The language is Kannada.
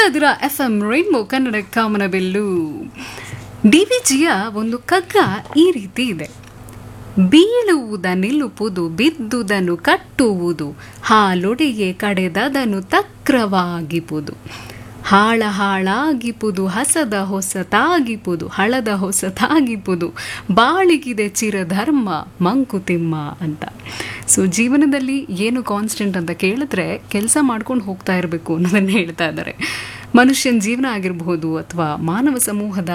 ಇದ್ದೀರಾ ಎಫ್ ಎಂ ರೈನ್ಬೋ ಕನ್ನಡ ಕಾಮನಬೆಲ್ಲು ಡಿ ವಿ ಜಿಯ ಒಂದು ಕಗ್ಗ ಈ ರೀತಿ ಇದೆ ಬೀಳುವುದ ನಿಲುಪುದು ಬಿದ್ದುದನ್ನು ಕಟ್ಟುವುದು ಹಾಲೊಡೆಗೆ ಕಡೆದದನು ತಕ್ರವಾಗಿಪುದು ಹಾಳ ಹಾಳಾಗಿಪುದು ಹಸದ ಹೊಸತಾಗಿಪುದು ಹಳದ ಹೊಸತಾಗಿಪುದು ಬಾಳಿಗಿದೆ ಚಿರಧರ್ಮ ಮಂಕುತಿಮ್ಮ ಅಂತ ಸೊ ಜೀವನದಲ್ಲಿ ಏನು ಕಾನ್ಸ್ಟೆಂಟ್ ಅಂತ ಕೇಳಿದ್ರೆ ಕೆಲಸ ಮಾಡ್ಕೊಂಡು ಹೋಗ್ತಾ ಇರಬೇಕು ಅನ್ನೋದನ್ನ ಹೇಳ್ತಾ ಇದ್ದಾರೆ ಮನುಷ್ಯನ ಜೀವನ ಆಗಿರಬಹುದು ಅಥವಾ ಮಾನವ ಸಮೂಹದ